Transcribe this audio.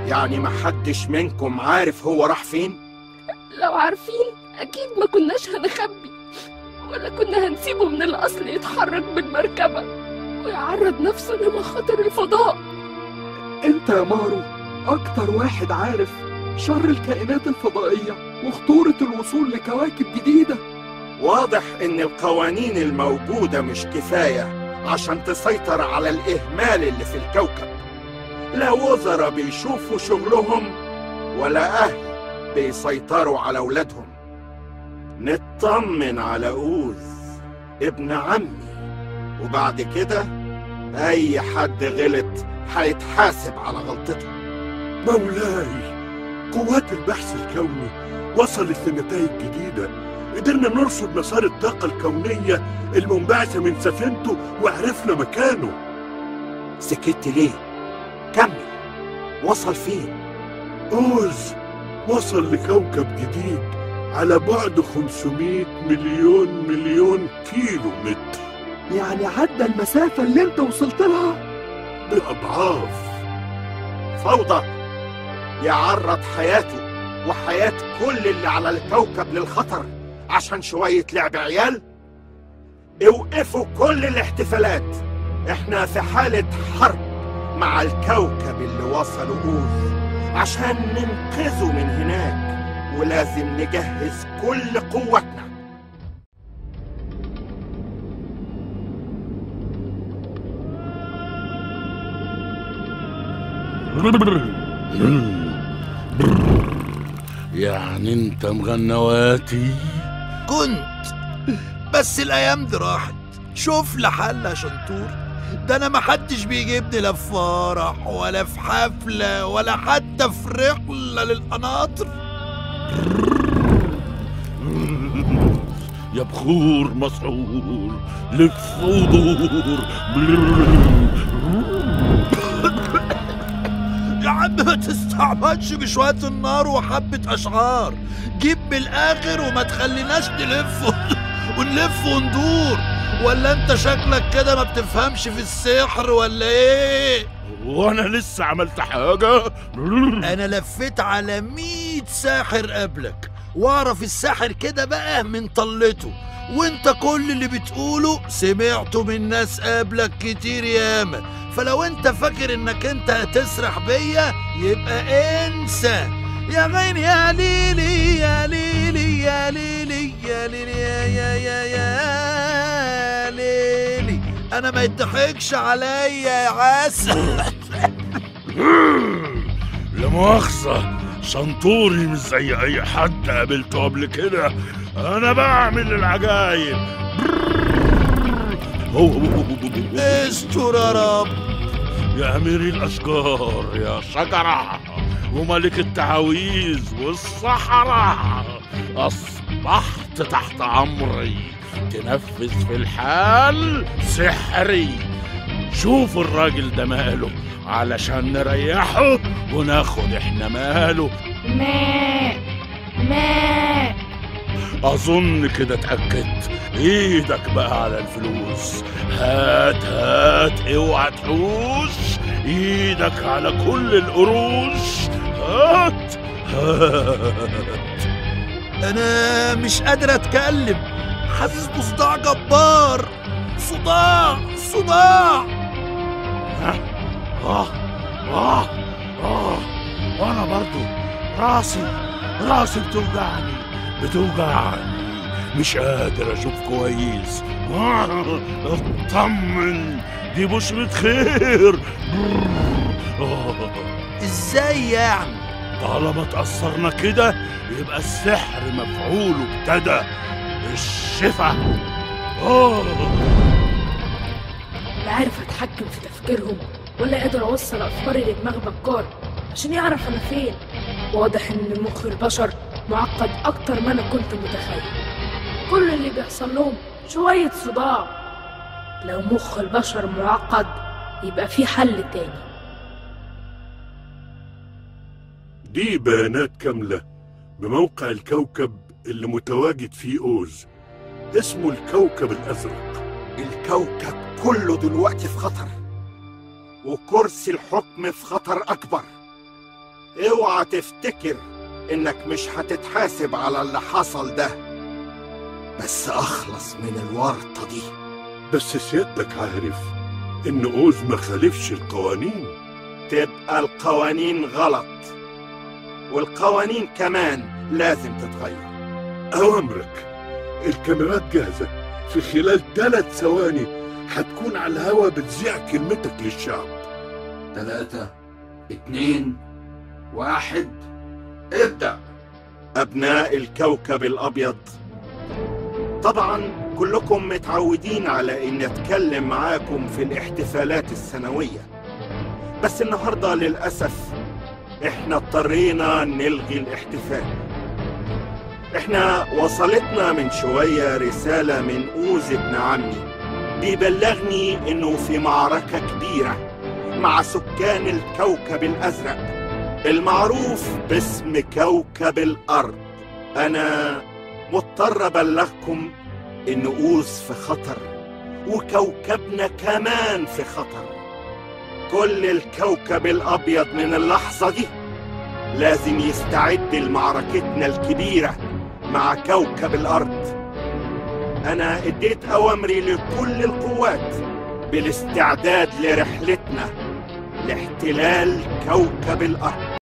يعني محدش منكم عارف هو راح فين لو عارفين أكيد ما كناش هنخبي ولا كنا هنسيبه من الأصل يتحرك بالمركبة ويعرض نفسه لمخاطر الفضاء انت يا مارو اكتر واحد عارف شر الكائنات الفضائية وخطورة الوصول لكواكب جديدة واضح ان القوانين الموجودة مش كفاية عشان تسيطر على الإهمال اللي في الكوكب لا وزراء بيشوفوا شغلهم ولا أهل بيسيطروا على أولادهم نطمن على أوز ابن عمي وبعد كده أي حد غلط هيتحاسب على غلطته مولاي قوات البحث الكوني وصلت لنتائج جديدة قدرنا نرصد مسار الطاقة الكونية المنبعثة من سفينته وعرفنا مكانه سكت ليه كمل وصل فين أوز وصل لكوكب جديد على بعد 500 مليون مليون كيلو متر يعني عدى المسافة اللي انت وصلت لها بأضعاف فوضى يعرض حياته وحياة كل اللي على الكوكب للخطر عشان شوية لعب عيال اوقفوا كل الاحتفالات احنا في حالة حرب مع الكوكب اللي وصلوا أوز عشان ننقذه من هناك ولازم نجهز كل قوتنا يعني انت مغنواتي كنت بس الايام دي راحت شوف لحل يا شنطور ده انا محدش بيجيبني لا في فرح ولا في حفلة ولا حتى في رحلة للقناطر يا بخور مسعور لف ودور يا عم ما تستعبطش بشوية النار وحبة أشعار جيب من الآخر وما تخليناش نلف ونلف وندور ولا انت شكلك كده ما بتفهمش في السحر ولا ايه وانا لسه عملت حاجة انا لفيت على مية ساحر قبلك واعرف الساحر كده بقى من طلته وانت كل اللي بتقوله سمعته من ناس قبلك كتير ياما فلو انت فاكر انك انت هتسرح بيا يبقى انسى يا غين يا ليلي يا ليلي يا ليلي يا ليلي يا يا يا يا ليلي انا ما يضحكش عليا يا عسل لا مؤاخذة شنطوري مش زي أي حد قابلته قبل كده أنا بعمل العجايب استر يا رب يا أمير الأشجار يا شجرة وملك التعاويذ والصحراء أصبحت تحت أمري تنفذ في الحال سحري شوف الراجل ده ماله علشان نريحه وناخد احنا ماله ماء ماء اظن كده اتاكدت ايدك بقى على الفلوس هات هات اوعى تحوش ايدك على كل القروش هات هات انا مش قادر اتكلم حاسس بصداع جبار صداع صداع اه اه اه اه وانا برضو راسي راسي بتوجعني بتوجعني مش قادر اشوف كويس آه، اطمن دي بشرة خير آه، ازاي يعني طالما تأثرنا كده يبقى السحر مفعوله ابتدى الشفا آه لا عارف اتحكم في تفكيرهم ولا قادر اوصل افكاري لدماغ بكار عشان يعرف انا فين واضح ان مخ البشر معقد اكتر ما انا كنت متخيل كل اللي بيحصل لهم شوية صداع لو مخ البشر معقد يبقى في حل تاني دي بيانات كاملة بموقع الكوكب اللي متواجد فيه أوز اسمه الكوكب الأزرق الكوكب كله دلوقتي في خطر وكرسي الحكم في خطر أكبر اوعى تفتكر انك مش هتتحاسب على اللي حصل ده بس اخلص من الورطة دي بس سيادتك عارف إن أوز ما خالفش القوانين تبقى القوانين غلط والقوانين كمان لازم تتغير أوامرك الكاميرات جاهزة في خلال ثلاث ثواني هتكون على الهوا بتذيع كلمتك للشعب تلاتة اتنين واحد ابدأ أبناء الكوكب الأبيض طبعا كلكم متعودين على إن أتكلم معاكم في الاحتفالات السنوية بس النهاردة للأسف إحنا اضطرينا نلغي الاحتفال إحنا وصلتنا من شوية رسالة من أوز ابن عمي بيبلغني إنه في معركة كبيرة مع سكان الكوكب الأزرق المعروف باسم كوكب الأرض أنا مضطر أبلغكم إن أوز في خطر وكوكبنا كمان في خطر كل الكوكب الأبيض من اللحظة دي لازم يستعد لمعركتنا الكبيرة مع كوكب الأرض أنا اديت أوامري لكل القوات بالاستعداد لرحلتنا لاحتلال كوكب الأرض